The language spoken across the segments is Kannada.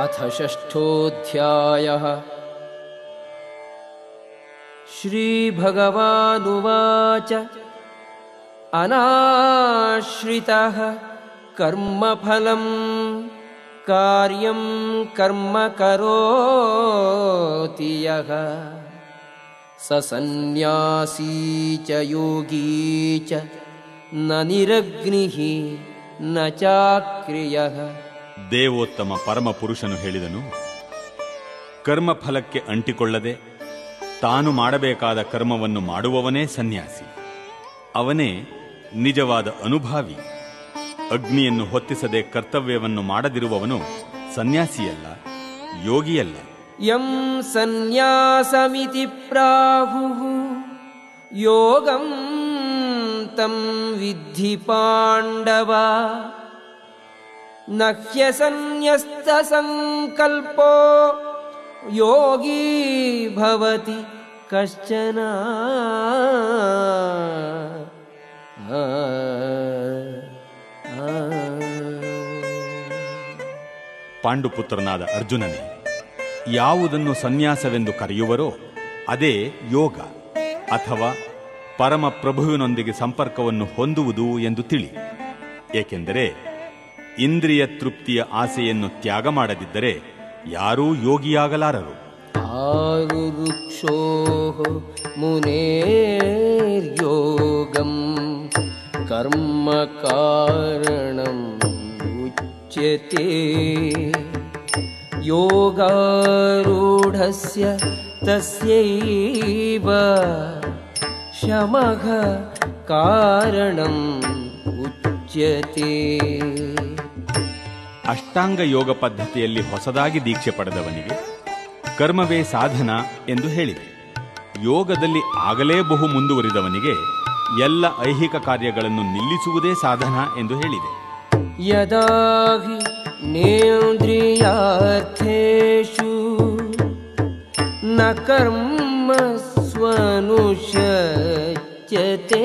अथ षष्ठोऽध्यायः श्रीभगवानुवाच अनाश्रितः कर्मफलं कार्यं कर्म करोति यः स सन्न्यासी च योगी च न निरग्निः न चाक्रियः ದೇವೋತ್ತಮ ಪರಮ ಪುರುಷನು ಹೇಳಿದನು ಕರ್ಮಫಲಕ್ಕೆ ಅಂಟಿಕೊಳ್ಳದೆ ತಾನು ಮಾಡಬೇಕಾದ ಕರ್ಮವನ್ನು ಮಾಡುವವನೇ ಸನ್ಯಾಸಿ ಅವನೇ ನಿಜವಾದ ಅನುಭಾವಿ ಅಗ್ನಿಯನ್ನು ಹೊತ್ತಿಸದೆ ಕರ್ತವ್ಯವನ್ನು ಮಾಡದಿರುವವನು ಸನ್ಯಾಸಿಯಲ್ಲ ಯೋಗಿಯಲ್ಲ यं सन्न्यासमिति प्राहुः योगं तं विद्धि पाण्डव न ह्यसन्न्यस्तसङ्कल्पो योगी भवति कश्चन आ, आ. ಪಾಂಡುಪುತ್ರನಾದ ಅರ್ಜುನನೇ ಯಾವುದನ್ನು ಸನ್ಯಾಸವೆಂದು ಕರೆಯುವರೋ ಅದೇ ಯೋಗ ಅಥವಾ ಪರಮ ಪ್ರಭುವಿನೊಂದಿಗೆ ಸಂಪರ್ಕವನ್ನು ಹೊಂದುವುದು ಎಂದು ತಿಳಿ ಏಕೆಂದರೆ ಇಂದ್ರಿಯ ತೃಪ್ತಿಯ ಆಸೆಯನ್ನು ತ್ಯಾಗ ಮಾಡದಿದ್ದರೆ ಯಾರೂ ಯೋಗಿಯಾಗಲಾರರು आरुरुक्षोः मुनेर्योगम् कर्म कारणम् उच्यते योगारूढस्य तस्यैव शमः कारणम् उच्यते ಅಷ್ಟಾಂಗ ಯೋಗ ಪದ್ಧತಿಯಲ್ಲಿ ಹೊಸದಾಗಿ ದೀಕ್ಷೆ ಪಡೆದವನಿಗೆ ಕರ್ಮವೇ ಸಾಧನ ಎಂದು ಹೇಳಿದೆ ಯೋಗದಲ್ಲಿ ಆಗಲೇ ಬಹು ಮುಂದುವರಿದವನಿಗೆ ಎಲ್ಲ ಐಹಿಕ ಕಾರ್ಯಗಳನ್ನು ನಿಲ್ಲಿಸುವುದೇ ಸಾಧನ ಎಂದು ಹೇಳಿದೆ यदा हि नेन्द्रियार्थेषु न कर्म स्वनुषज्यते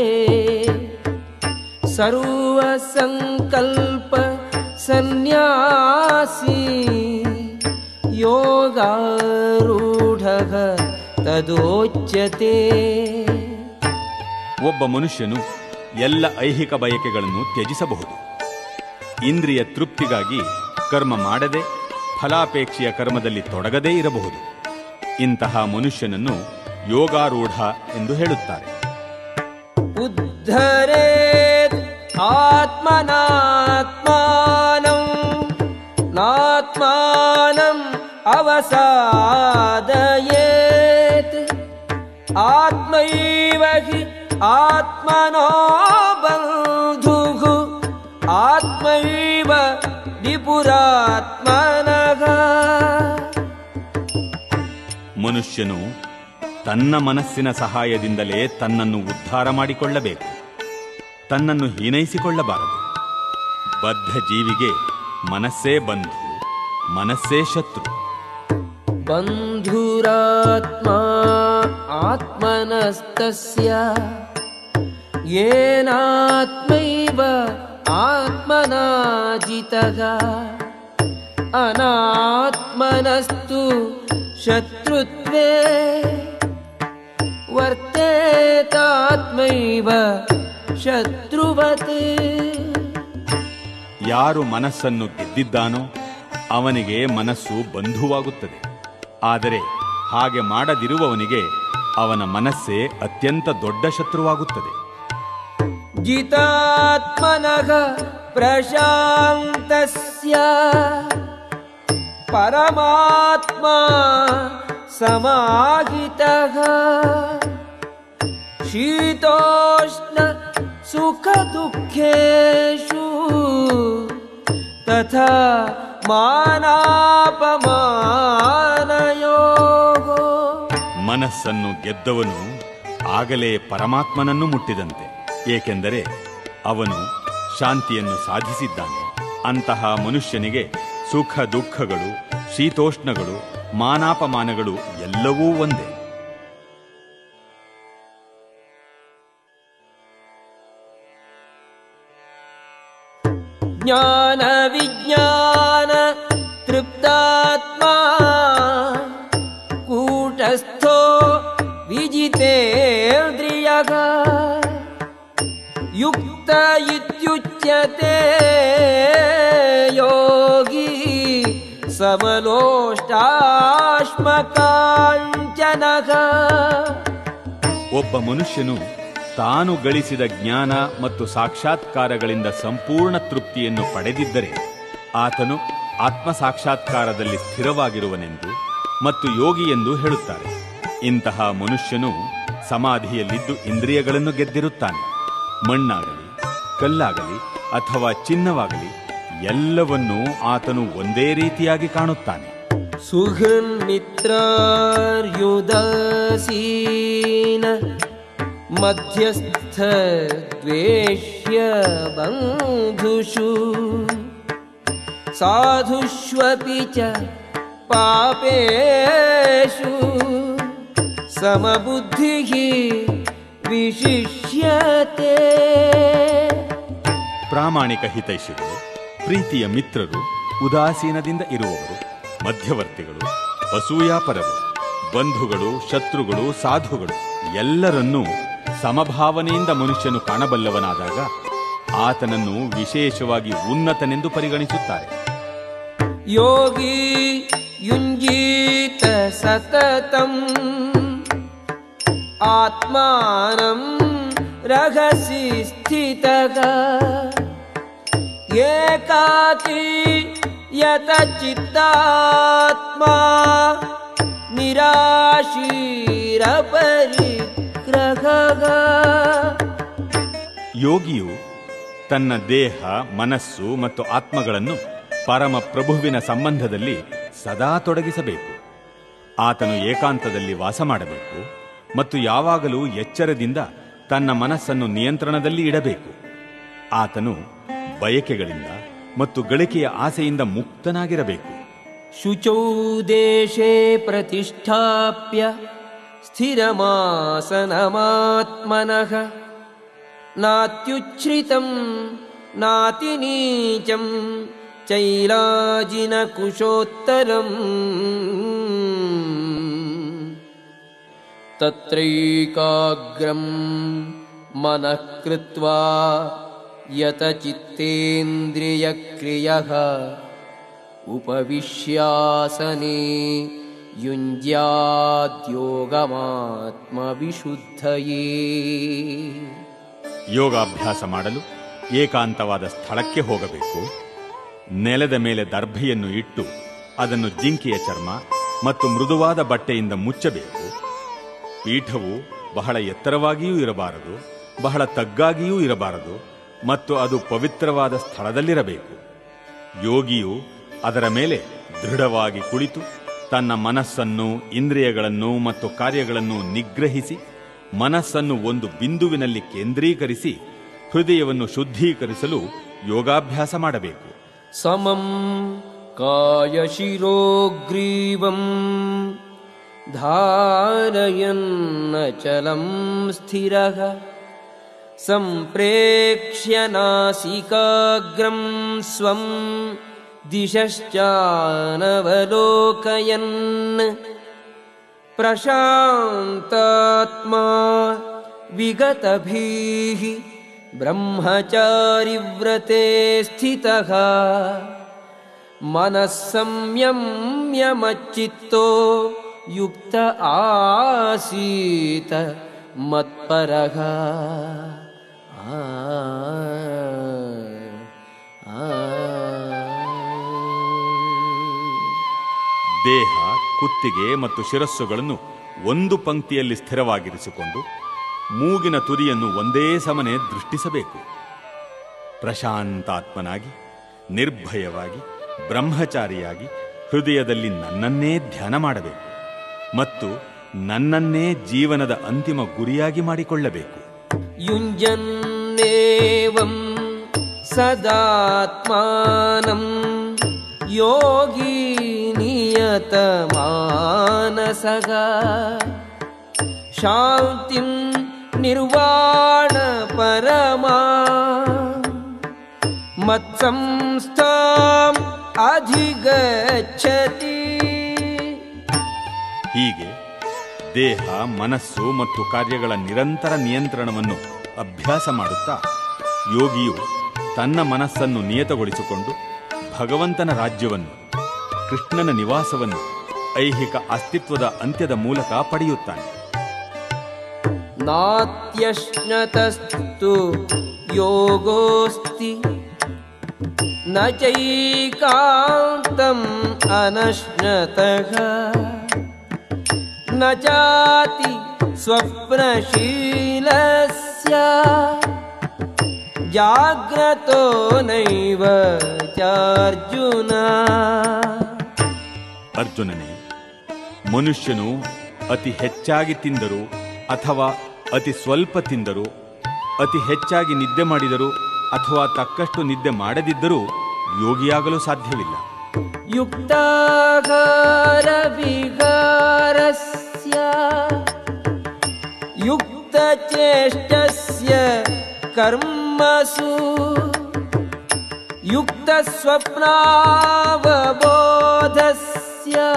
सर्वसङ्कल्प सन्न्यासी योगारूढः तदोच्यते ಒಬ್ಬ ಮನುಷ್ಯನು ಎಲ್ಲ ಐಹಿಕ ಬಯಕೆಗಳನ್ನು ತ್ಯಜಿಸಬಹುದು ಇಂದ್ರಿಯ ತೃಪ್ತಿಗಾಗಿ ಕರ್ಮ ಮಾಡದೆ ಫಲಾಪೇಕ್ಷೆಯ ಕರ್ಮದಲ್ಲಿ ತೊಡಗದೇ ಇರಬಹುದು ಇಂತಹ ಮನುಷ್ಯನನ್ನು ಯೋಗಾರೂಢ ಎಂದು ಹೇಳುತ್ತಾರೆ उद्धरेत् आत्मनात्मानं नात्मानम् अवसादयेत् आत्मैव हि आत्मनो बन्धुः आत्मैव विपुरात्मनः ಮನುಷ್ಯನು ತನ್ನ ಮನಸ್ಸಿನ ಸಹಾಯದಿಂದಲೇ ತನ್ನನ್ನು ಉದ್ಧಾರ ಮಾಡಿಕೊಳ್ಳಬೇಕು ತನ್ನನ್ನು ಹೀನೈಸಿಕೊಳ್ಳಬಾರದು ಬದ್ಧ ಜೀವಿಗೆ ಮನಸ್ಸೇ ಬಂಧು ಮನಸ್ಸೇ ಶತ್ರು बन्धुरात्मा आत्मनस्तस्य येनात्मैव आत्मना जितः अनात्मनस्तु शत्रुत्वे वर्तेतात्मैव शत्रुवत् ಯಾರು ಮನಸ್ಸನ್ನು ಗೆದ್ದಿದ್ದಾನೋ ಅವನಿಗೆ ಮನಸ್ಸು ಬಂಧುವಾಗುತ್ತದೆ ಆದರೆ ಹಾಗೆ ಮಾಡದಿರುವವನಿಗೆ ಅವನ ಮನಸ್ಸೇ ಅತ್ಯಂತ ದೊಡ್ಡ ಶತ್ರುವಾಗುತ್ತದೆ जितात्मनः प्रशान्तस्य परमात्मा समाहितः शीतोष्ण सुखदुःखेषु तथा मानापमानयोः ಮನಸ್ಸನ್ನು ಗೆದ್ದವನು ಆಗಲೇ ಪರಮಾತ್ಮನನ್ನು ಮುಟ್ಟಿದಂತೆ ಏಕೆಂದರೆ ಅವನು ಶಾಂತಿಯನ್ನು ಸಾಧಿಸಿದ್ದಾನೆ ಅಂತಹ ಮನುಷ್ಯನಿಗೆ ಸುಖ ದುಃಖಗಳು ಶೀತೋಷ್ಣಗಳು ಮಾನಾಪಮಾನಗಳು ಎಲ್ಲವೂ ಒಂದೇ ज्ञानविज्ञान तृप्तात्मा काञ्चनः युक्त इत्युच्यते योगी समलोष्टाश्मकाञ्चनः ಒಬ್ಬ ಮನುಷ್ಯನು ತಾನು ಗಳಿಸಿದ ಜ್ಞಾನ ಮತ್ತು ಸಾಕ್ಷಾತ್ಕಾರಗಳಿಂದ ಸಂಪೂರ್ಣ ತೃಪ್ತಿಯನ್ನು ಪಡೆದಿದ್ದರೆ ಆತನು ಆತ್ಮ ಸಾಕ್ಷಾತ್ಕಾರದಲ್ಲಿ ಸ್ಥಿರವಾಗಿರುವನೆಂದು ಮತ್ತು ಯೋಗಿ ಎಂದು ಹೇಳುತ್ತಾರೆ ಇಂತಹ ಮನುಷ್ಯನು ಸಮಾಧಿಯಲ್ಲಿದ್ದು ಇಂದ್ರಿಯಗಳನ್ನು ಗೆದ್ದಿರುತ್ತಾನೆ ಮಣ್ಣಾಗಲಿ ಕಲ್ಲಾಗಲಿ ಅಥವಾ ಚಿನ್ನವಾಗಲಿ ಎಲ್ಲವನ್ನೂ ಆತನು ಒಂದೇ ರೀತಿಯಾಗಿ ಕಾಣುತ್ತಾನೆ सुहृन्मित्रार्युदासीन मध्यस्थद्वेष्य बन्धुषु साधुष्वपि च पापेषु समबुद्धिः विशिष्यते ಪ್ರಾಮಾಣಿಕ ಹಿತೈಷಿಗಳು ಪ್ರೀತಿಯ ಮಿತ್ರರು ಉದಾಸೀನದಿಂದ ಇರುವವರು ಮಧ್ಯವರ್ತಿಗಳು ಅಸೂಯಾಪರರು ಬಂಧುಗಳು ಶತ್ರುಗಳು ಸಾಧುಗಳು ಎಲ್ಲರನ್ನೂ ಸಮಭಾವನೆಯಿಂದ ಮನುಷ್ಯನು ಕಾಣಬಲ್ಲವನಾದಾಗ ಆತನನ್ನು ವಿಶೇಷವಾಗಿ ಉನ್ನತನೆಂದು ಪರಿಗಣಿಸುತ್ತಾರೆ योगी युञ्जीत सततम् आत्मानं रहसि स्थितः एकाकी यतचित्तात्मा निराशीरपरिग्रहः ಯೋಗಿಯು ತನ್ನ ದೇಹ ಮನಸ್ಸು ಮತ್ತು ಆತ್ಮಗಳನ್ನು ಪರಮ ಪ್ರಭುವಿನ ಸಂಬಂಧದಲ್ಲಿ ಸದಾ ತೊಡಗಿಸಬೇಕು ಆತನು ಏಕಾಂತದಲ್ಲಿ ವಾಸ ಮಾಡಬೇಕು ಮತ್ತು ಯಾವಾಗಲೂ ಎಚ್ಚರದಿಂದ ತನ್ನ ಮನಸ್ಸನ್ನು ನಿಯಂತ್ರಣದಲ್ಲಿ ಇಡಬೇಕು ಆತನು ಬಯಕೆಗಳಿಂದ ಮತ್ತು ಗಳಿಕೆಯ ಆಸೆಯಿಂದ ಮುಕ್ತನಾಗಿರಬೇಕು शुचौ देशे प्रतिष्ठाप्य स्थिरमासनमात्मनः नात्युच्छ्रितं नातिनीचं चैलाजिनकुशोत्तरम् तत्रैकाग्रं मनः कृत्वा यतचित्तेन्द्रियक्रियः उपविश्यासने युञ्ज्याद्योगमात्मविशुद्धये ಯೋಗಾಭ್ಯಾಸ ಮಾಡಲು ಏಕಾಂತವಾದ ಸ್ಥಳಕ್ಕೆ ಹೋಗಬೇಕು ನೆಲದ ಮೇಲೆ ದರ್ಭೆಯನ್ನು ಇಟ್ಟು ಅದನ್ನು ಜಿಂಕೆಯ ಚರ್ಮ ಮತ್ತು ಮೃದುವಾದ ಬಟ್ಟೆಯಿಂದ ಮುಚ್ಚಬೇಕು ಪೀಠವು ಬಹಳ ಎತ್ತರವಾಗಿಯೂ ಇರಬಾರದು ಬಹಳ ತಗ್ಗಾಗಿಯೂ ಇರಬಾರದು ಮತ್ತು ಅದು ಪವಿತ್ರವಾದ ಸ್ಥಳದಲ್ಲಿರಬೇಕು ಯೋಗಿಯು ಅದರ ಮೇಲೆ ದೃಢವಾಗಿ ಕುಳಿತು ತನ್ನ ಮನಸ್ಸನ್ನು ಇಂದ್ರಿಯಗಳನ್ನು ಮತ್ತು ಕಾರ್ಯಗಳನ್ನು ನಿಗ್ರಹಿಸಿ ಮನಸ್ಸನ್ನು ಒಂದು ಬಿಂದುವಿನಲ್ಲಿ ಕೇಂದ್ರೀಕರಿಸಿ ಹೃದಯವನ್ನು ಶುದ್ಧೀಕರಿಸಲು ಯೋಗಾಭ್ಯಾಸ ಮಾಡಬೇಕು समं कायशिरोग्रीवम् धारयन्नचलं स्थिरः सम्प्रेक्ष्य नासिकाग्रं स्वं दिशश्चानवलोकयन् प्रशान्तात्मा विगतभिः ब्रह्मचारिव्रते स्थितः मनः संयम्यमच्चित्तो युक्त आसीत मत्परः आ, आ. ದೇಹ ಕುತ್ತಿಗೆ ಮತ್ತು ಶಿರಸ್ಸುಗಳನ್ನು ಒಂದು ಪಂಕ್ತಿಯಲ್ಲಿ ಸ್ಥಿರವಾಗಿರಿಸಿಕೊಂಡು ಮೂಗಿನ ತುದಿಯನ್ನು ಒಂದೇ ಸಮನೆ ದೃಷ್ಟಿಸಬೇಕು ಪ್ರಶಾಂತಾತ್ಮನಾಗಿ ನಿರ್ಭಯವಾಗಿ ಬ್ರಹ್ಮಚಾರಿಯಾಗಿ ಹೃದಯದಲ್ಲಿ ನನ್ನನ್ನೇ ಧ್ಯಾನ ಮಾಡಬೇಕು ಮತ್ತು ನನ್ನನ್ನೇ ಜೀವನದ ಅಂತಿಮ ಗುರಿಯಾಗಿ ಮಾಡಿಕೊಳ್ಳಬೇಕು युञ्जन्नेवं सदात्मानं योगी नियतमानसः शान्तिं निर्वाणपरमा मत्संस्थाम् अधिगच्छति ಹೀಗೆ ದೇಹ ಮನಸ್ಸು ಮತ್ತು ಕಾರ್ಯಗಳ ನಿರಂತರ ನಿಯಂತ್ರಣವನ್ನು ಅಭ್ಯಾಸ ಮಾಡುತ್ತಾ ಯೋಗಿಯು ತನ್ನ ಮನಸ್ಸನ್ನು ನಿಯತಗೊಳಿಸಿಕೊಂಡು ಭಗವಂತನ ರಾಜ್ಯವನ್ನು ಕೃಷ್ಣನ ನಿವಾಸವನ್ನು ಐಹಿಕ ಅಸ್ತಿತ್ವದ ಅಂತ್ಯದ ಮೂಲಕ ಪಡೆಯುತ್ತಾನೆ नात्यश्नतस्तु योगोऽस्ति न चैकान्तम् अनश्नतः न चाति स्वप्नशीलस्य जाग्रतो नैव चार्जुन ಅರ್ಜುನನೇ ಮನುಷ್ಯನು ಅತಿ ಹೆಚ್ಚಾಗಿ ತಿಂದರು ಅಥವಾ ಅತಿ ಸ್ವಲ್ಪ ತಿಂದರು ಅತಿ ಹೆಚ್ಚಾಗಿ ನಿದ್ದೆ ಮಾಡಿದರು ಅಥವಾ ತಕ್ಕಷ್ಟು ನಿದ್ದೆ ಮಾಡದಿದ್ದರೂ ಯೋಗಿಯಾಗಲು ಸಾಧ್ಯವಿಲ್ಲ युक्ताहारविहारस्य युक्तचेष्टस्य कर्मसु युक्तस्वप्नावबोधस्य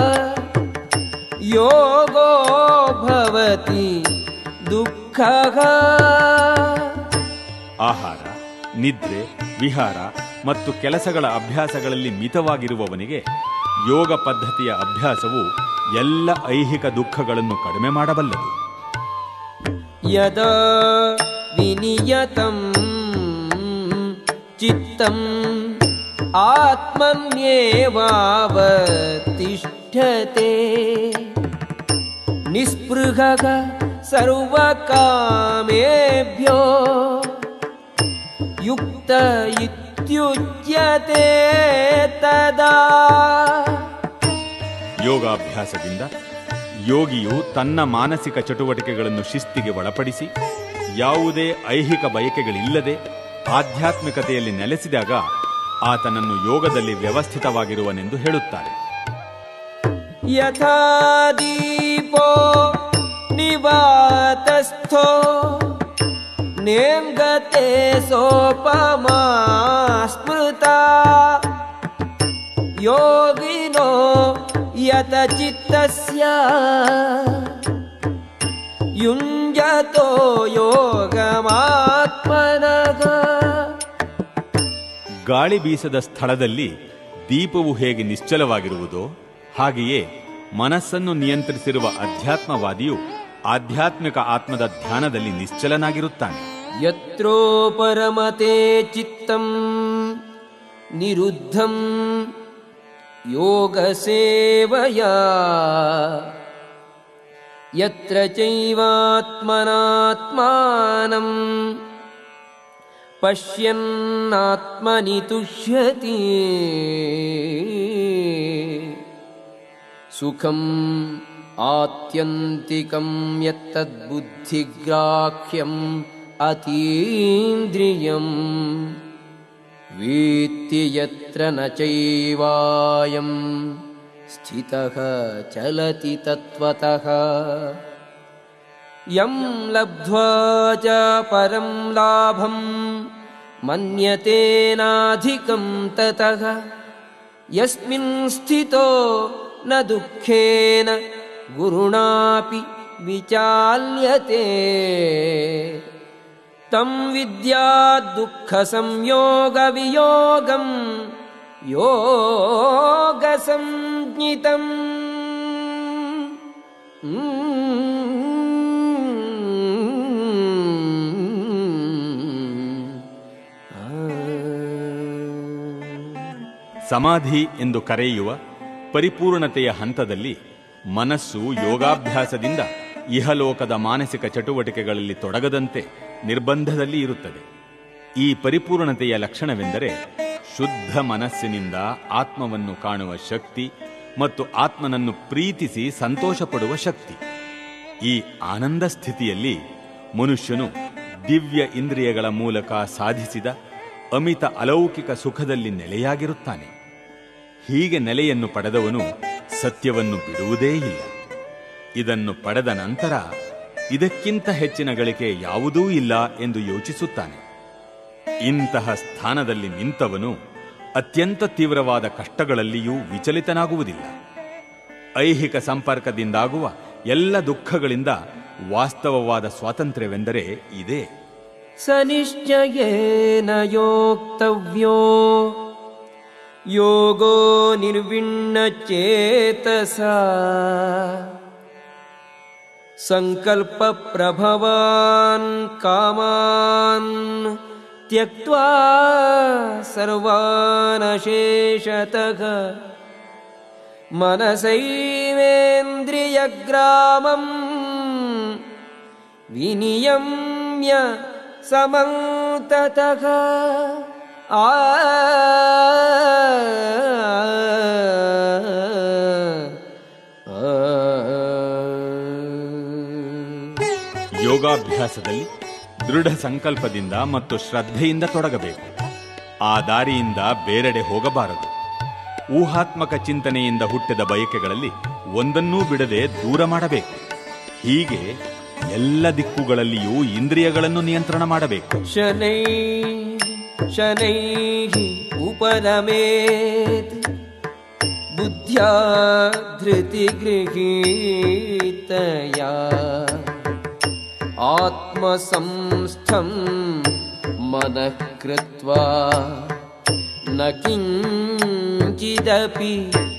योगो भवति दुःखः ಆಹಾರ ನಿದ್ರೆ ವಿಹಾರ ಮತ್ತು ಕೆಲಸಗಳ ಅಭ್ಯಾಸಗಳಲ್ಲಿ ಮಿತವಾಗಿರುವವನಿಗೆ ಯೋಗ ಪದ್ಧತಿಯ ಅಭ್ಯಾಸವು ಎಲ್ಲ ಐಹಿಕ ದುಃಖಗಳನ್ನು ಕಡಿಮೆ ಮಾಡಬಲ್ಲದು यदा विनियतं चित्तम् आत्मन्येवावतिष्ठते निःस्पृहः सर्वकामेभ्यो युक्त इत्युच्यते तदा ಯೋಗಾಭ್ಯಾಸದಿಂದ ಯೋಗಿಯು ತನ್ನ ಮಾನಸಿಕ ಚಟುವಟಿಕೆಗಳನ್ನು ಶಿಸ್ತಿಗೆ ಒಳಪಡಿಸಿ ಯಾವುದೇ ಐಹಿಕ ಬಯಕೆಗಳಿಲ್ಲದೆ ಆಧ್ಯಾತ್ಮಿಕತೆಯಲ್ಲಿ ನೆಲೆಸಿದಾಗ ಆತನನ್ನು ಯೋಗದಲ್ಲಿ ವ್ಯವಸ್ಥಿತವಾಗಿರುವನೆಂದು ಹೇಳುತ್ತಾರೆ यथा दीपो निवातस्थो नेङ्गते सोपमा स्मृता योगिनो यतचित्तस्य युञ्जतो योगमात्मनः ಗಾಳಿ ಬೀಸದ ಸ್ಥಳದಲ್ಲಿ ದೀಪವು ಹೇಗೆ ನಿಶ್ಚಲವಾಗಿರುವುದೋ ಹಾಗೆಯೇ ಮನಸ್ಸನ್ನು ನಿಯಂತ್ರಿಸಿರುವ ಅಧ್ಯಾತ್ಮವಾದಿಯು ಆಧ್ಯಾತ್ಮಿಕ ಆತ್ಮದ ಧ್ಯಾನದಲ್ಲಿ ನಿಶ್ಚಲನಾಗಿರುತ್ತಾನೆ यत्रो परमते चित्तं निरुद्धं योगसेवया यत्र चैवात्मनात्मानं पश्यन्नात्मनि तुष्यति सुखम् आत्यन्तिकं यत्तद्बुद्धिग्राह्यम् अतीन्द्रियम् वेत्ति यत्र न चैवायं स्थितः चलति तत्त्वतः यं लब्ध्वा च परं लाभं मन्यतेनाधिकं ततः यस्मिन् स्थितो न दुःखेन गुरुणापि विचाल्यते तं विद्या दुःखसंयोगवियोगं योगसञ्ज्ञितम् ಸಮಾಧಿ ಎಂದು ಕರೆಯುವ ಪರಿಪೂರ್ಣತೆಯ ಹಂತದಲ್ಲಿ ಮನಸ್ಸು ಯೋಗಾಭ್ಯಾಸದಿಂದ ಇಹಲೋಕದ ಮಾನಸಿಕ ಚಟುವಟಿಕೆಗಳಲ್ಲಿ ತೊಡಗದಂತೆ ನಿರ್ಬಂಧದಲ್ಲಿ ಇರುತ್ತದೆ ಈ ಪರಿಪೂರ್ಣತೆಯ ಲಕ್ಷಣವೆಂದರೆ ಶುದ್ಧ ಮನಸ್ಸಿನಿಂದ ಆತ್ಮವನ್ನು ಕಾಣುವ ಶಕ್ತಿ ಮತ್ತು ಆತ್ಮನನ್ನು ಪ್ರೀತಿಸಿ ಸಂತೋಷಪಡುವ ಶಕ್ತಿ ಈ ಆನಂದ ಸ್ಥಿತಿಯಲ್ಲಿ ಮನುಷ್ಯನು ದಿವ್ಯ ಇಂದ್ರಿಯಗಳ ಮೂಲಕ ಸಾಧಿಸಿದ ಅಮಿತ ಅಲೌಕಿಕ ಸುಖದಲ್ಲಿ ನೆಲೆಯಾಗಿರುತ್ತಾನೆ ಹೀಗೆ ನೆಲೆಯನ್ನು ಪಡೆದವನು ಸತ್ಯವನ್ನು ಬಿಡುವುದೇ ಇಲ್ಲ ಇದನ್ನು ಪಡೆದ ನಂತರ ಇದಕ್ಕಿಂತ ಹೆಚ್ಚಿನ ಗಳಿಕೆ ಯಾವುದೂ ಇಲ್ಲ ಎಂದು ಯೋಚಿಸುತ್ತಾನೆ ಇಂತಹ ಸ್ಥಾನದಲ್ಲಿ ನಿಂತವನು ಅತ್ಯಂತ ತೀವ್ರವಾದ ಕಷ್ಟಗಳಲ್ಲಿಯೂ ವಿಚಲಿತನಾಗುವುದಿಲ್ಲ ಐಹಿಕ ಸಂಪರ್ಕದಿಂದಾಗುವ ಎಲ್ಲ ದುಃಖಗಳಿಂದ ವಾಸ್ತವವಾದ ಸ್ವಾತಂತ್ರ್ಯವೆಂದರೆ ಇದೇ स निश्चयेन योक्तव्यो योगो निर्विण्णचेतसा सङ्कल्पप्रभवान् कामान् त्यक्त्वा सर्वानशेषतः मनसैवेन्द्रियग्रामम् विनियम्य समन्ततः आ ಯೋಗಾಭ್ಯಾಸದಲ್ಲಿ ದೃಢ ಸಂಕಲ್ಪದಿಂದ ಮತ್ತು ಶ್ರದ್ಧೆಯಿಂದ ತೊಡಗಬೇಕು ಆ ದಾರಿಯಿಂದ ಬೇರೆಡೆ ಹೋಗಬಾರದು ಊಹಾತ್ಮಕ ಚಿಂತನೆಯಿಂದ ಹುಟ್ಟಿದ ಬಯಕೆಗಳಲ್ಲಿ ಒಂದನ್ನೂ ಬಿಡದೆ ದೂರ ಮಾಡಬೇಕು ಹೀಗೆ ಎಲ್ಲ ದಿಕ್ಕುಗಳಲ್ಲಿಯೂ ಇಂದ್ರಿಯಗಳನ್ನು ನಿಯಂತ್ರಣ ಮಾಡಬೇಕು शनै शनैः उपरमेत् बुद्ध्या धृतिगृहीतया आत्मसंस्थं मनः कृत्वा न किञ्चिदपि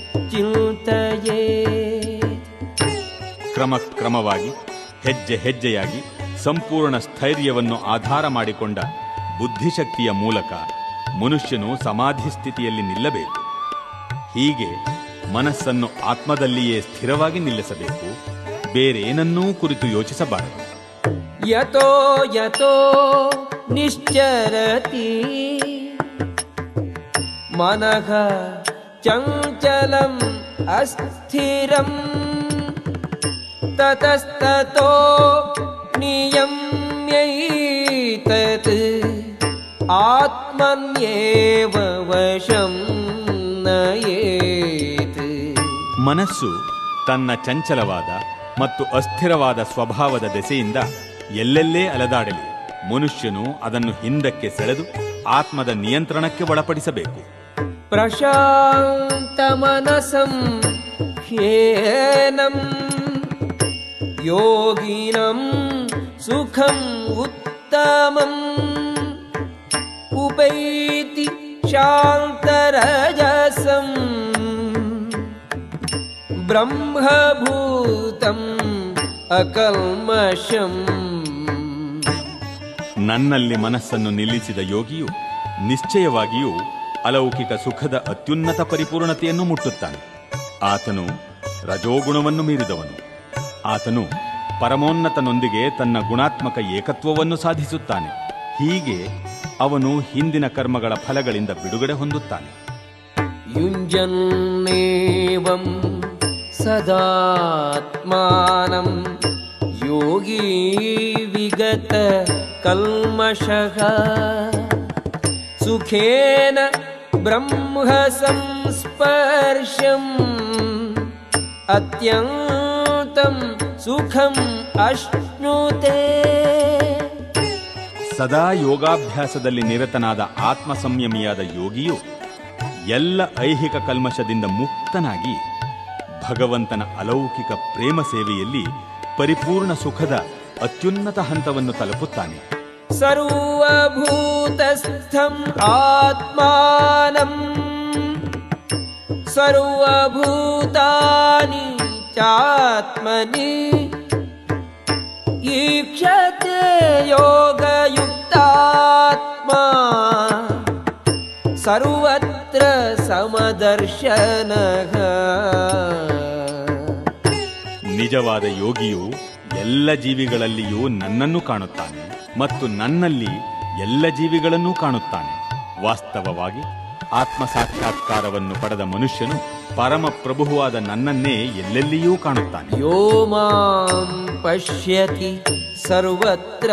चिन्तयेत् ಕ್ರಮಕ್ರಮವಾಗಿ ಹೆಜ್ಜೆ ಹೆಜ್ಜೆಯಾಗಿ ಸಂಪೂರ್ಣ ಸ್ಥೈರ್ಯವನ್ನು ಆಧಾರ ಮಾಡಿಕೊಂಡ ಬುದ್ಧಿಶಕ್ತಿಯ ಮೂಲಕ ಮನುಷ್ಯನು ಸಮಾಧಿ ಸ್ಥಿತಿಯಲ್ಲಿ ನಿಲ್ಲಬೇಕು ಹೀಗೆ ಮನಸ್ಸನ್ನು ಆತ್ಮದಲ್ಲಿಯೇ ಸ್ಥಿರವಾಗಿ ನಿಲ್ಲಿಸಬೇಕು ಬೇರೇನನ್ನೂ ಕುರಿತು ಯೋಚಿಸಬಾರದು यतो यतो निश्चरति मनः चञ्चलम् अस्थिरम् ततस्ततो नियम्यैतत् आत्मन्येव वशं नयेत् ಮನಸ್ಸು ತನ್ನ ಚಂಚಲವಾದ ಮತ್ತು ಅಸ್ಥಿರವಾದ ಸ್ವಭಾವದ ದೆಸೆಯಿಂದ ಎಲ್ಲೆಲ್ಲೇ ಅಲೆದಾಡಲಿ ಮನುಷ್ಯನು ಅದನ್ನು ಹಿಂದಕ್ಕೆ ಸೆಳೆದು ಆತ್ಮದ ನಿಯಂತ್ರಣಕ್ಕೆ ಒಳಪಡಿಸಬೇಕು प्रशान्तमनसं ह्येनं योगिनं सुखम् उत्तमम् उपैति शान्तरजसम् ब्रह्मभूतम् अकल्मषम् ನನ್ನಲ್ಲಿ ಮನಸ್ಸನ್ನು ನಿಲ್ಲಿಸಿದ ಯೋಗಿಯು ನಿಶ್ಚಯವಾಗಿಯೂ ಅಲೌಕಿಕ ಸುಖದ ಅತ್ಯುನ್ನತ ಪರಿಪೂರ್ಣತೆಯನ್ನು ಮುಟ್ಟುತ್ತಾನೆ ಆತನು ರಜೋಗುಣವನ್ನು ಮೀರಿದವನು ಆತನು ಪರಮೋನ್ನತನೊಂದಿಗೆ ತನ್ನ ಗುಣಾತ್ಮಕ ಏಕತ್ವವನ್ನು ಸಾಧಿಸುತ್ತಾನೆ ಹೀಗೆ ಅವನು ಹಿಂದಿನ ಕರ್ಮಗಳ ಫಲಗಳಿಂದ ಬಿಡುಗಡೆ ಹೊಂದುತ್ತಾನೆ युञ्जन्नेवं सदात्मानं योगी विगतकल्मषः सुखेन ब्रह्मसंस्पर्शम् अत्यन्तं सुखम् अश्नुते ಸದಾ ಯೋಗಾಭ್ಯಾಸದಲ್ಲಿ ನಿರತನಾದ ಆತ್ಮ ಸಂಯಮಿಯಾದ ಯೋಗಿಯು ಎಲ್ಲ ಐಹಿಕ ಕಲ್ಮಶದಿಂದ ಮುಕ್ತನಾಗಿ ಭಗವಂತನ ಅಲೌಕಿಕ ಪ್ರೇಮ ಸೇವೆಯಲ್ಲಿ ಪರಿಪೂರ್ಣ ಸುಖದ ಅತ್ಯುನ್ನತ ಹಂತವನ್ನು ತಲುಪುತ್ತಾನೆ सर्वभूतस्थम् आत्मानम् सर्वभूतानि चात्मनि ईक्षते योगयुक्तात्मा सर्वत्र समदर्शनः ನಿಜವಾದ ಯೋಗಿಯು ಎಲ್ಲ ಜೀವಿಗಳಲ್ಲಿಯೂ ನನ್ನನ್ನು ಕಾಣುತ್ತಾನೆ ಮತ್ತು ನನ್ನಲ್ಲಿ ಎಲ್ಲ ಜೀವಿಗಳನ್ನೂ ಕಾಣುತ್ತಾನೆ ವಾಸ್ತವವಾಗಿ ಆತ್ಮ ಸಾಕ್ಷಾತ್ಕಾರವನ್ನು ಪಡೆದ ಮನುಷ್ಯನು ಪರಮ ಪ್ರಭುವಾದ ನನ್ನನ್ನೇ ಎಲ್ಲೆಲ್ಲಿಯೂ ಕಾಣುತ್ತಾನೆ यो मां पश्यति सर्वत्र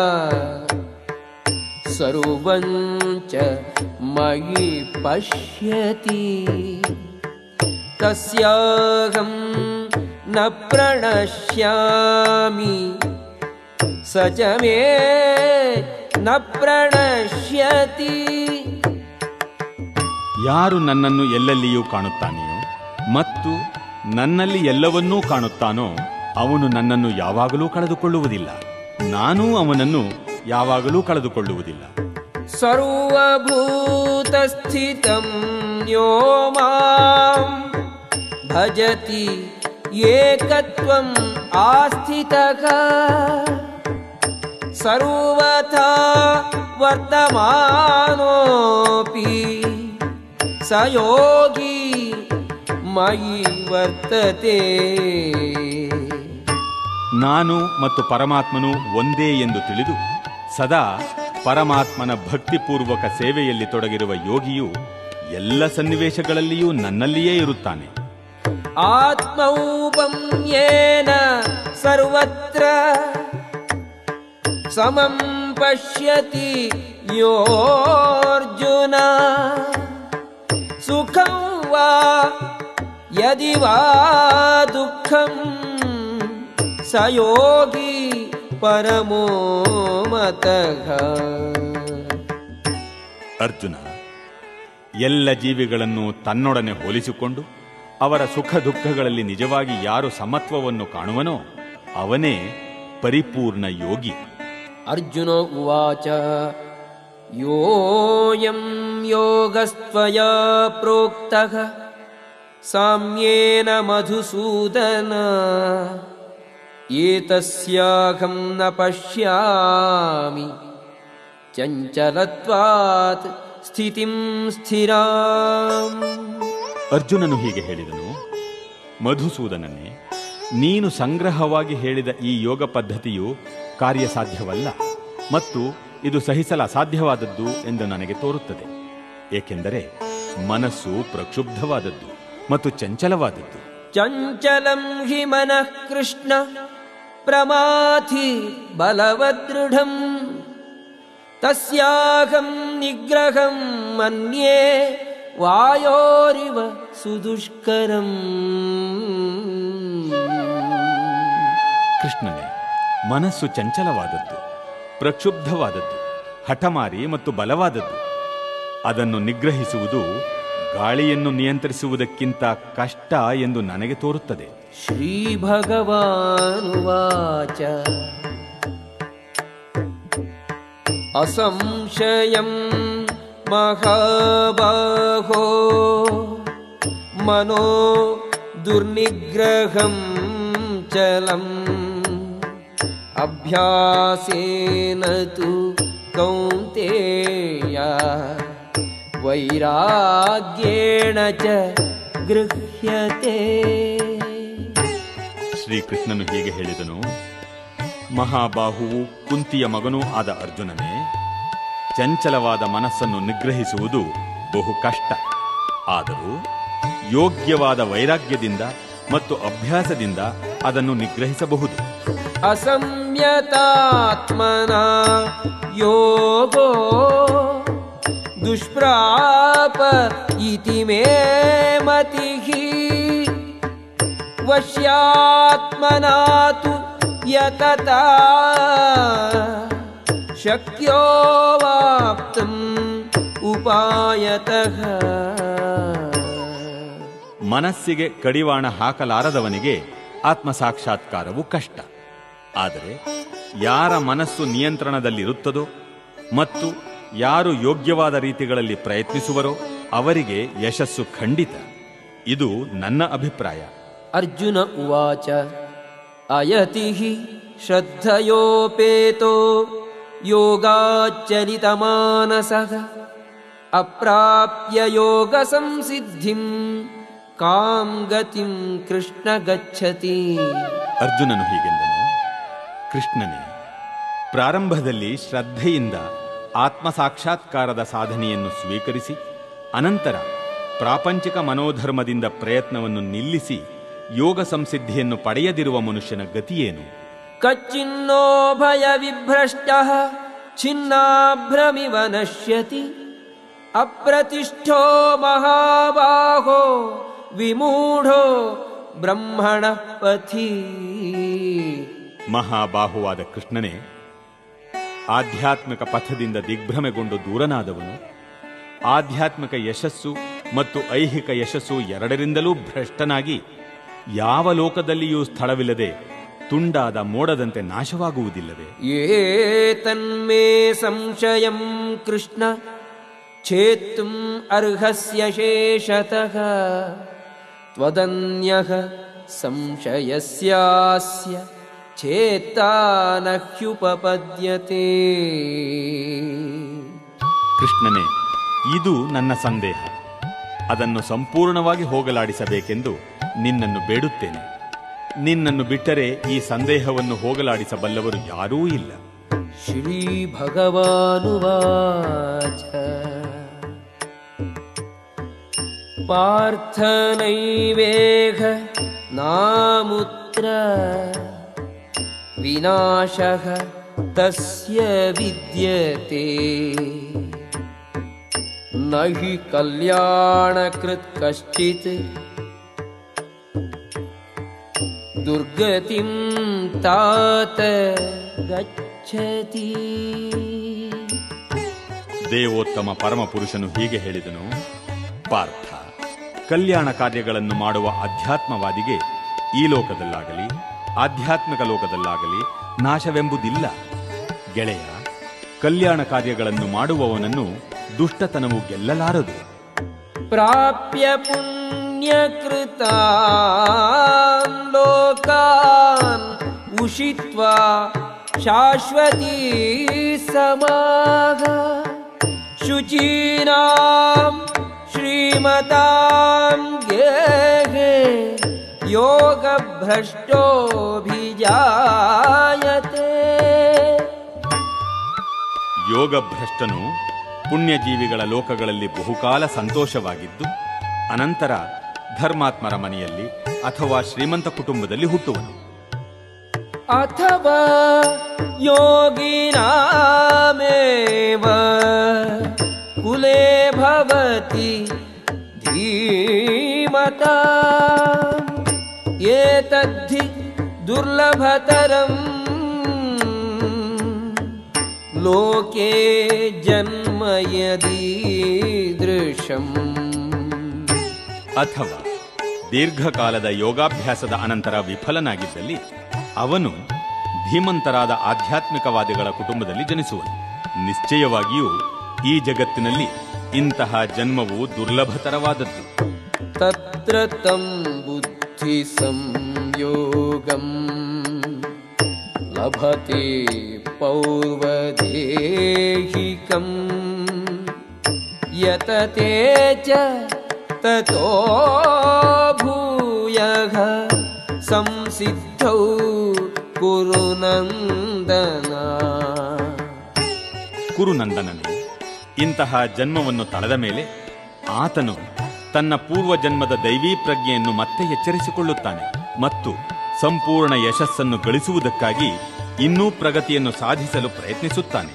सर्वं च मयि पश्यति तस्याहं न प्रणश्यामि स च मे न प्रणश्यति ಯಾರು ನನ್ನನ್ನು ಎಲ್ಲೆಲ್ಲಿಯೂ ಕಾಣುತ್ತಾನೆಯೋ ಮತ್ತು ನನ್ನಲ್ಲಿ ಎಲ್ಲವನ್ನೂ ಕಾಣುತ್ತಾನೋ ಅವನು ನನ್ನನ್ನು ಯಾವಾಗಲೂ ಕಳೆದುಕೊಳ್ಳುವುದಿಲ್ಲ ನಾನೂ ಅವನನ್ನು ಯಾವಾಗಲೂ ಕಳೆದುಕೊಳ್ಳುವುದಿಲ್ಲ सर्वभूतस्थितं यो मां भजति एकत्वम् आस्थितः सर्वथा वर्तमानोऽपि स योगी मयि वर्तते ನಾನು ಮತ್ತು ಪರಮಾತ್ಮನು ಒಂದೇ ಎಂದು ತಿಳಿದು ಸದಾ ಪರಮಾತ್ಮನ ಭಕ್ತಿಪೂರ್ವಕ ಸೇವೆಯಲ್ಲಿ ತೊಡಗಿರುವ ಯೋಗಿಯು ಎಲ್ಲ ಸನ್ನಿವೇಶಗಳಲ್ಲಿಯೂ ನನ್ನಲ್ಲಿಯೇ ಇರುತ್ತಾನೆ आत्मौपम्येन सर्वत्र समं पश्यति योऽर्जुन सुखं वा यदि वा दुःखं स योगी परमो मतः ಅರ್ಜುನ ಎಲ್ಲ ಜೀವಿಗಳನ್ನು ತನ್ನೊಡನೆ ಹೋಲಿಸಿಕೊಂಡು ಅವರ ಸುಖ ದುಃಖಗಳಲ್ಲಿ ನಿಜವಾಗಿ ಯಾರು ಸಮತ್ವವನ್ನು ಕಾಣುವನೋ ಅವನೇ ಪರಿಪೂರ್ಣ ಯೋಗಿ अर्जुन उवाच योऽयं योगस्त्वया प्रोक्तः साम्येन मधुसूदन एतस्याहं न पश्यामि चञ्चलत्वात् स्थितिं स्थिराम् ಅರ್ಜುನನು ಹೀಗೆ ಹೇಳಿದನು ಮಧುಸೂದನನೇ ನೀನು ಸಂಗ್ರಹವಾಗಿ ಹೇಳಿದ ಈ ಯೋಗ ಪದ್ಧತಿಯು ಕಾರ್ಯಸಾಧ್ಯವಲ್ಲ ಮತ್ತು ಇದು ಸಹಿಸಲು ಅಸಾಧ್ಯವಾದದ್ದು ಎಂದು ನನಗೆ ತೋರುತ್ತದೆ ಏಕೆಂದರೆ ಮನಸ್ಸು ಪ್ರಕ್ಷುಬ್ಧವಾದದ್ದು ಮತ್ತು ಚಂಚಲವಾದದ್ದು चञ्चलं हि मनः कृष्ण प्रमाथि बलवदृढम् तस्याहं निग्रहं मन्ये वायोरिव सुदुष्करम् ಕೃಷ್ಣನೇ ಮನಸ್ಸು ಚಂಚಲವಾದದ್ದು ಪ್ರಕ್ಷುಬ್ಧವಾದದ್ದು ಹಠಮಾರಿ ಮತ್ತು ಬಲವಾದದ್ದು ಅದನ್ನು ನಿಗ್ರಹಿಸುವುದು ಗಾಳಿಯನ್ನು ನಿಯಂತ್ರಿಸುವುದಕ್ಕಿಂತ ಕಷ್ಟ ಎಂದು ನನಗೆ ತೋರುತ್ತದೆ श्रीभगवानुवाच असंशयं महाबाहो मनो दुर्निग्रहं चलम् अभ्यासेन तु कौन्तेय वैराग्येण च गृह्यते ಶ್ರೀಕೃಷ್ಣನು ಹೀಗೆ ಹೇಳಿದನು ಮಹಾಬಾಹುವು ಕುಂತಿಯ ಮಗನೂ ಆದ ಅರ್ಜುನನೇ ಚಂಚಲವಾದ ಮನಸ್ಸನ್ನು ನಿಗ್ರಹಿಸುವುದು ಬಹು ಕಷ್ಟ ಆದರೂ ಯೋಗ್ಯವಾದ ವೈರಾಗ್ಯದಿಂದ ಮತ್ತು ಅಭ್ಯಾಸದಿಂದ ಅದನ್ನು ನಿಗ್ರಹಿಸಬಹುದು असंयतात्मना योगो दुष्प्राप इति मे मतिः वश्यात्मना तु यतता शक्यो वाप्तुम् उपायतः ಮನಸ್ಸಿಗೆ ಕಡಿವಾಣ ಹಾಕಲಾರದವನಿಗೆ ಆತ್ಮ ಸಾಕ್ಷಾತ್ಕಾರವು ಕಷ್ಟ ಆದರೆ ಯಾರ ಮನಸ್ಸು ನಿಯಂತ್ರಣದಲ್ಲಿರುತ್ತದೋ ಮತ್ತು ಯಾರು ಯೋಗ್ಯವಾದ ರೀತಿಗಳಲ್ಲಿ ಪ್ರಯತ್ನಿಸುವರೋ ಅವರಿಗೆ ಯಶಸ್ಸು ಖಂಡಿತ ಇದು ನನ್ನ ಅಭಿಪ್ರಾಯ अर्जुन उवाच अयति हि श्रद्धयोपेतो योगाच्चलितमानसः अप्राप्य योगसंसिद्धिं कां गतिं कृष्ण गच्छति ಅರ್ಜುನನು ಹೀಗೆಂದನು ಕೃಷ್ಣನೇ ಪ್ರಾರಂಭದಲ್ಲಿ ಶ್ರದ್ಧೆಯಿಂದ ಆತ್ಮ ಸಾಕ್ಷಾತ್ಕಾರದ ಸಾಧನೆಯನ್ನು ಸ್ವೀಕರಿಸಿ ಅನಂತರ ಪ್ರಾಪಂಚಿಕ ಮನೋಧರ್ಮದಿಂದ ಪ್ರಯತ್ನವನ್ನು ನಿಲ್ಲಿಸಿ ಯೋಗ ಸಂಸಿದ್ಧಿಯನ್ನು ಪಡೆಯದಿರುವ ಮನುಷ್ಯನ ಗತಿಯೇನು कच्चिन्नो भयविभ्रष्टः छिन्नाभ्रमिव नश्यति अप्रतिष्ठो महाबाहो विमूढो ब्रह्मणः पथि ಮಹಾಬಾಹುವಾದ ಕೃಷ್ಣನೇ ಆಧ್ಯಾತ್ಮಿಕ ಪಥದಿಂದ ದಿಗ್ಭ್ರಮೆಗೊಂಡು ದೂರನಾದವನು ಆಧ್ಯಾತ್ಮಿಕ ಯಶಸ್ಸು ಮತ್ತು ಐಹಿಕ ಯಶಸ್ಸು ಎರಡರಿಂದಲೂ ಭ್ರಷ್ಟನಾಗಿ ಯಾವ ಲೋಕದಲ್ಲಿಯೂ ಸ್ಥಳವಿಲ್ಲದೆ ತುಂಡಾದ ಮೋಡದಂತೆ ನಾಶವಾಗುವುದಿಲ್ಲವೇ ಏತನ್ಮೇ ಸಂಶಯಂ ಕೃಷ್ಣ ಛೇತ್ತುಂ ಅರ್ಹಸ್ಯ ಶೇಷತಃ ತ್ವದನ್ಯಃ ಸಂಶಯಸ್ಯಾಸ್ಯ ಚೇತ್ತಾ ನ ಹ್ಯುಪಪದ್ಯತೆ ಕೃಷ್ಣನೇ ಇದು ನನ್ನ ಸಂದೇಹ ಅದನ್ನು ಸಂಪೂರ್ಣವಾಗಿ ಹೋಗಲಾಡಿಸಬೇಕೆಂದು ನಿನ್ನನ್ನು ಬೇಡುತ್ತೇನೆ ನಿನ್ನನ್ನು ಬಿಟ್ಟರೆ ಈ ಸಂದೇಹವನ್ನು ಹೋಗಲಾಡಿಸಬಲ್ಲವರು ಯಾರೂ ಇಲ್ಲ श्रीभगवानुवाच पार्थनैवेह नामुत्र विनाशः तस्य विद्यते न हि कल्याणकृत् कश्चित् दुर्गतिं तात गच्छति ದೇವೋತ್ತಮ ಪರಮಪುರುಷನು ಹೀಗೆ ಹೇಳಿದನು ಪಾರ್ಥ ಕಲ್ಯಾಣ ಕಾರ್ಯಗಳನ್ನು ಮಾಡುವ ಅಧ್ಯಾತ್ಮವಾದಿಗೆ ಈ ಲೋಕದಲ್ಲಾಗಲಿ ಆಧ್ಯಾತ್ಮಿಕ ಲೋಕದಲ್ಲಾಗಲಿ ನಾಶವೆಂಬುದಿಲ್ಲ ಗೆಳೆಯ ಕಲ್ಯಾಣ ಕಾರ್ಯಗಳನ್ನು ಮಾಡುವವನನ್ನು ದುಷ್ಟತನವು ಗೆಲ್ಲಲಾರದು प्राप्य पुण्यकृतान् लोकान् उषित्वा शाश्वती समाः शुचीनां श्रीमतां गेहे योगभ्रष्टोऽभिजायते ಯೋಗಭ್ರಷ್ಟನು ಪುಣ್ಯಜೀವಿಗಳ ಲೋಕಗಳಲ್ಲಿ ಬಹುಕಾಲ ಸಂತೋಷವಾಗಿದ್ದು ಅನಂತರ ಧರ್ಮಾತ್ಮರ ಮನೆಯಲ್ಲಿ ಅಥವಾ ಶ್ರೀಮಂತ ಕುಟುಂಬದಲ್ಲಿ ಹುಟ್ಟುವನು अथवा योगिनामेव कुले भवति धीमता एतद्धि दुर्लभतरम् लोके जन्म यदीदृशम् ಅಥವಾ ದೀರ್ಘಕಾಲದ ಯೋಗಾಭ್ಯಾಸದ ಅನಂತರ ವಿಫಲನಾಗಿದ್ದಲ್ಲಿ ಅವನು ಧೀಮಂತರಾದ ಆಧ್ಯಾತ್ಮಿಕವಾದಿಗಳ ಕುಟುಂಬದಲ್ಲಿ ಜನಿಸುವನು ನಿಶ್ಚಯವಾಗಿಯೂ ಈ ಜಗತ್ತಿನಲ್ಲಿ ಇಂತಹ ಜನ್ಮವು ದುರ್ಲಭತರವಾದದ್ದು तत्र तं बुद्धिसंयोगम् लभते पौर्वदेहिकम् यतते च ततो भूयः संसिद्धौ कुरु नन्दना ಕುರುನಂದನನೇ ಇಂತಹ ಜನ್ಮವನ್ನು ತಳೆದ ಮೇಲೆ ಆತನು ತನ್ನ ಪೂರ್ವ ಜನ್ಮದ ದೈವೀ ಪ್ರಜ್ಞೆಯನ್ನು ಮತ್ತೆ ಎಚ್ಚರಿಸಿಕೊಳ್ಳುತ್ತಾನೆ ಮತ್ತು ಸಂಪೂರ್ಣ ಯಶಸ್ಸನ್ನು ಗಳಿಸುವುದಕ್ಕಾಗಿ ಇನ್ನೂ ಪ್ರಗತಿಯನ್ನು ಸಾಧಿಸಲು ಪ್ರಯತ್ನಿಸುತ್ತಾನೆ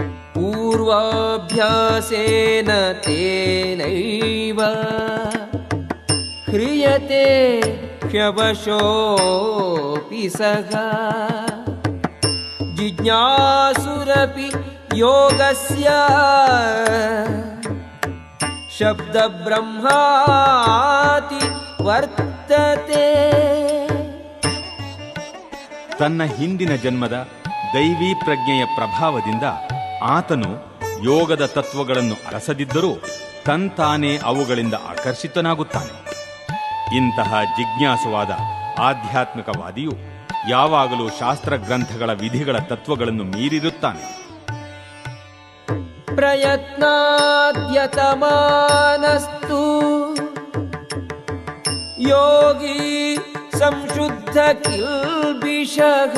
पूर्वाभ्यासेन तेनैव ह्रियते ह्यवशोऽपि सः जिज्ञासुरपि योगस्य शब्दब्रह्माति वर्तते ತನ್ನ ಹಿಂದಿನ ಜನ್ಮದ ದೈವೀ ಪ್ರಜ್ಞೆಯ ಪ್ರಭಾವದಿಂದ ಆತನು ಯೋಗದ ತತ್ವಗಳನ್ನು ಅರಸದಿದ್ದರೂ ತಂತಾನೇ ಅವುಗಳಿಂದ ಆಕರ್ಷಿತನಾಗುತ್ತಾನೆ ಇಂತಹ ಜಿಜ್ಞಾಸುವಾದ ಆಧ್ಯಾತ್ಮಿಕವಾದಿಯು ಯಾವಾಗಲೂ ಶಾಸ್ತ್ರ ಗ್ರಂಥಗಳ ವಿಧಿಗಳ ತತ್ವಗಳನ್ನು ಮೀರಿರುತ್ತಾನೆ प्रयत्नाद्यतमानस्तु योगी संशुद्ध किल्बिषः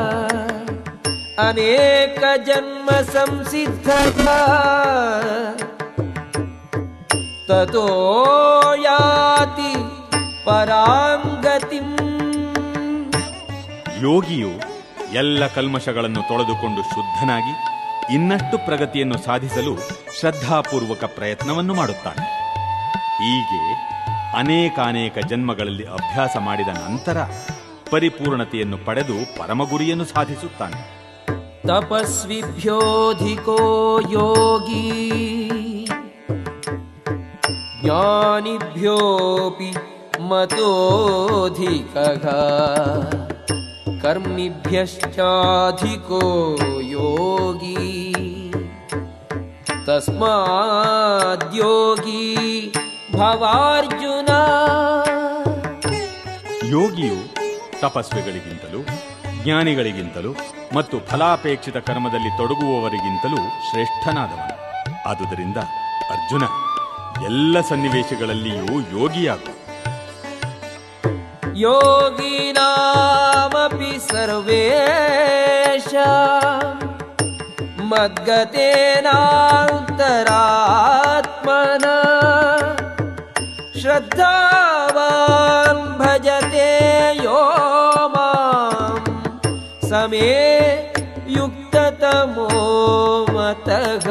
अनेकजन्म संसिद्धः ततो याति परां गतिम् ಯೋಗಿಯು ಎಲ್ಲ ಕಲ್ಮಶಗಳನ್ನು ತೊಳೆದುಕೊಂಡು ಶುದ್ಧನಾಗಿ ಇನ್ನಷ್ಟು ಪ್ರಗತಿಯನ್ನು ಸಾಧಿಸಲು ಶ್ರದ್ಧಾಪೂರ್ವಕ ಪ್ರಯತ್ನವನ್ನು ಮಾಡುತ್ತಾನೆ ಹೀಗೆ ಅನೇಕಾನೇಕ ಜನ್ಮಗಳಲ್ಲಿ ಅಭ್ಯಾಸ ಮಾಡಿದ ನಂತರ ಪರಿಪೂರ್ಣತೆಯನ್ನು ಪಡೆದು ಪರಮಗುರಿಯನ್ನು ಸಾಧಿಸುತ್ತಾನೆ तपस्विभ्योऽधिको योगी ज्ञानिभ्योऽपि मतोऽधिकः कर्मिभ्यश्चाधिको योगी तस्माद्योगी भवार्जुन ಯೋಗಿಯು ತಪಸ್ವಿಗಳಿಗಿಂತಲೂ ಜ್ಞಾನಿಗಳಿಗಿಂತಲೂ ಮತ್ತು ಫಲಾಪೇಕ್ಷಿತ ಕರ್ಮದಲ್ಲಿ ತೊಡಗುವವರಿಗಿಂತಲೂ ಶ್ರೇಷ್ಠನಾದವನು ಆದುದರಿಂದ ಅರ್ಜುನ ಎಲ್ಲ ಸನ್ನಿವೇಶಗಳಲ್ಲಿಯೂ ಯೋಗಿಯಾಗು योगिनामपि सर्वेषां मद्गतेनान्तरात्मना श्रद्धावान् भजते यो मां समे युक्ततमो मतः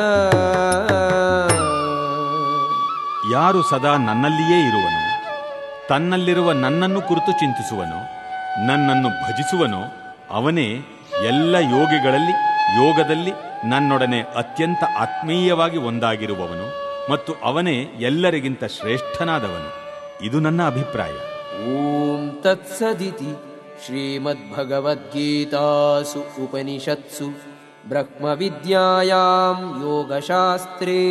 ಯಾರು ಸದಾ ನನ್ನಲ್ಲಿಯೇ ಇರುವನು ತನ್ನಲ್ಲಿರುವ ನನ್ನನ್ನು ಕುರಿತು ಚಿಂತಿಸುವನೋ ನನ್ನನ್ನು ಭಜಿಸುವನೋ ಅವನೇ ಎಲ್ಲ ಯೋಗಿಗಳಲ್ಲಿ ಯೋಗದಲ್ಲಿ ನನ್ನೊಡನೆ ಅತ್ಯಂತ ಆತ್ಮೀಯವಾಗಿ ಒಂದಾಗಿರುವವನು ಮತ್ತು ಅವನೇ ಎಲ್ಲರಿಗಿಂತ ಶ್ರೇಷ್ಠನಾದವನು ಇದು ನನ್ನ ಅಭಿಪ್ರಾಯ ॐ तत्सदिति श्रीमद्भगवद्गीतासु उपनिषत्सु ब्रह्मविद्यायां योगशास्त्रे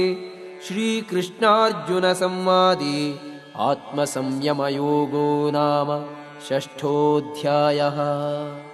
श्रीकृष्णार्जुनसंवादे आत्मसंयमयोगो नाम षष्ठोऽध्यायः